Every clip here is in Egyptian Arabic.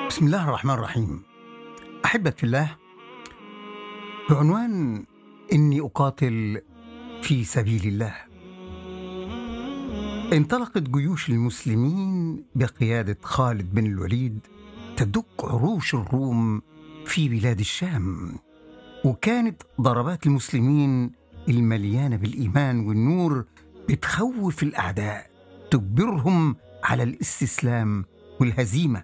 بسم الله الرحمن الرحيم أحبة في الله بعنوان إني أقاتل في سبيل الله انطلقت جيوش المسلمين بقيادة خالد بن الوليد تدك عروش الروم في بلاد الشام وكانت ضربات المسلمين المليانة بالإيمان والنور بتخوف الأعداء تجبرهم على الاستسلام والهزيمة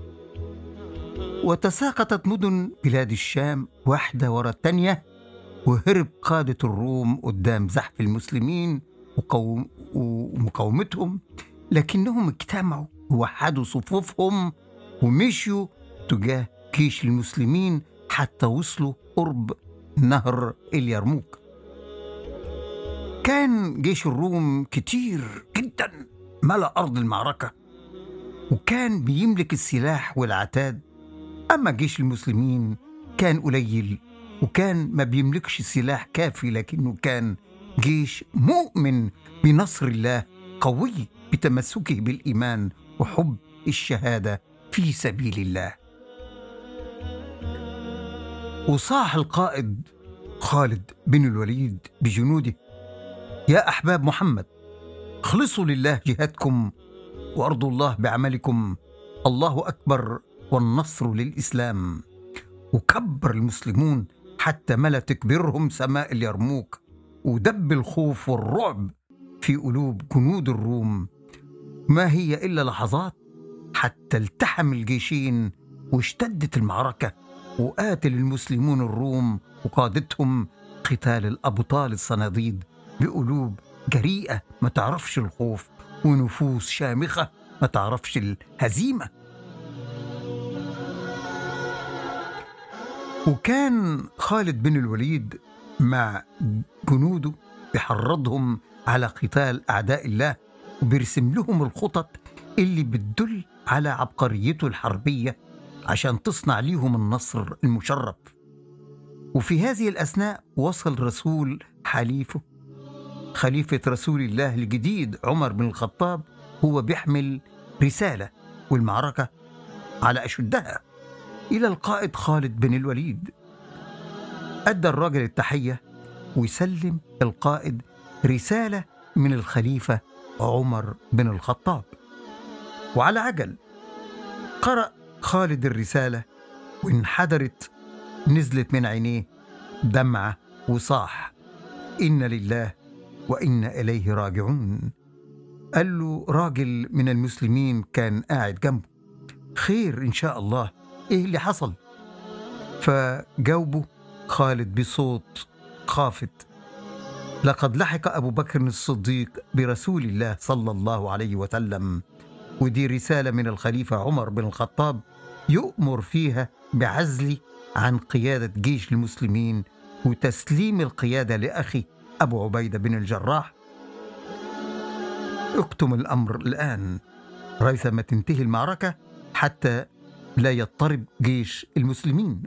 وتساقطت مدن بلاد الشام واحدة ورا التانية وهرب قادة الروم قدام زحف المسلمين وقوم ومقاومتهم لكنهم اجتمعوا ووحدوا صفوفهم ومشيوا تجاه جيش المسلمين حتى وصلوا قرب نهر اليرموك كان جيش الروم كتير جدا ملأ أرض المعركة وكان بيملك السلاح والعتاد أما جيش المسلمين كان قليل وكان ما بيملكش سلاح كافي لكنه كان جيش مؤمن بنصر الله قوي بتمسكه بالإيمان وحب الشهادة في سبيل الله وصاح القائد خالد بن الوليد بجنوده يا أحباب محمد اخلصوا لله جهادكم وأرضوا الله بعملكم الله أكبر والنصر للإسلام وكبر المسلمون حتى ملا تكبرهم سماء اليرموك ودب الخوف والرعب في قلوب جنود الروم ما هي إلا لحظات حتى التحم الجيشين واشتدت المعركة وقاتل المسلمون الروم وقادتهم قتال الأبطال الصناديد بقلوب جريئة ما تعرفش الخوف ونفوس شامخة ما تعرفش الهزيمة وكان خالد بن الوليد مع جنوده بيحرضهم على قتال أعداء الله وبيرسم لهم الخطط اللي بتدل على عبقريته الحربية عشان تصنع ليهم النصر المشرف وفي هذه الأثناء وصل رسول حليفه خليفة رسول الله الجديد عمر بن الخطاب هو بيحمل رسالة والمعركة على أشدها إلى القائد خالد بن الوليد أدى الراجل التحية ويسلم القائد رسالة من الخليفة عمر بن الخطاب وعلى عجل قرأ خالد الرسالة وانحدرت نزلت من عينيه دمعة وصاح إن لله وإنا إليه راجعون قال له راجل من المسلمين كان قاعد جنبه خير إن شاء الله إيه اللي حصل فجاوبه خالد بصوت خافت لقد لحق أبو بكر الصديق برسول الله صلى الله عليه وسلم ودي رسالة من الخليفة عمر بن الخطاب يؤمر فيها بعزلي عن قيادة جيش المسلمين وتسليم القيادة لأخي أبو عبيدة بن الجراح اكتم الأمر الآن ريثما تنتهي المعركة حتى لا يضطرب جيش المسلمين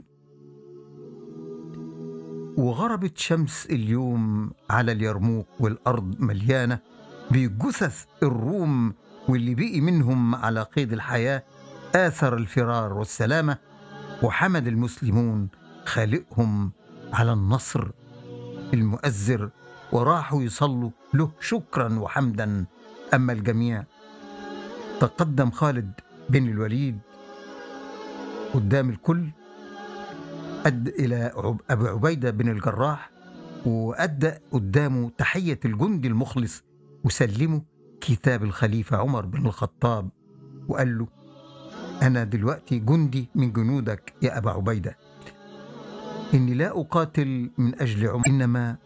وغربت شمس اليوم على اليرموك والأرض مليانة بجثث الروم واللي بقي منهم على قيد الحياة آثر الفرار والسلامة وحمد المسلمون خالقهم على النصر المؤزر وراحوا يصلوا له شكرا وحمدا أما الجميع تقدم خالد بن الوليد قدام الكل أد إلى عب... أبو عبيدة بن الجراح وأدى قدامه تحية الجندي المخلص وسلمه كتاب الخليفة عمر بن الخطاب وقال له أنا دلوقتي جندي من جنودك يا أبا عبيدة إني لا أقاتل من أجل عمر إنما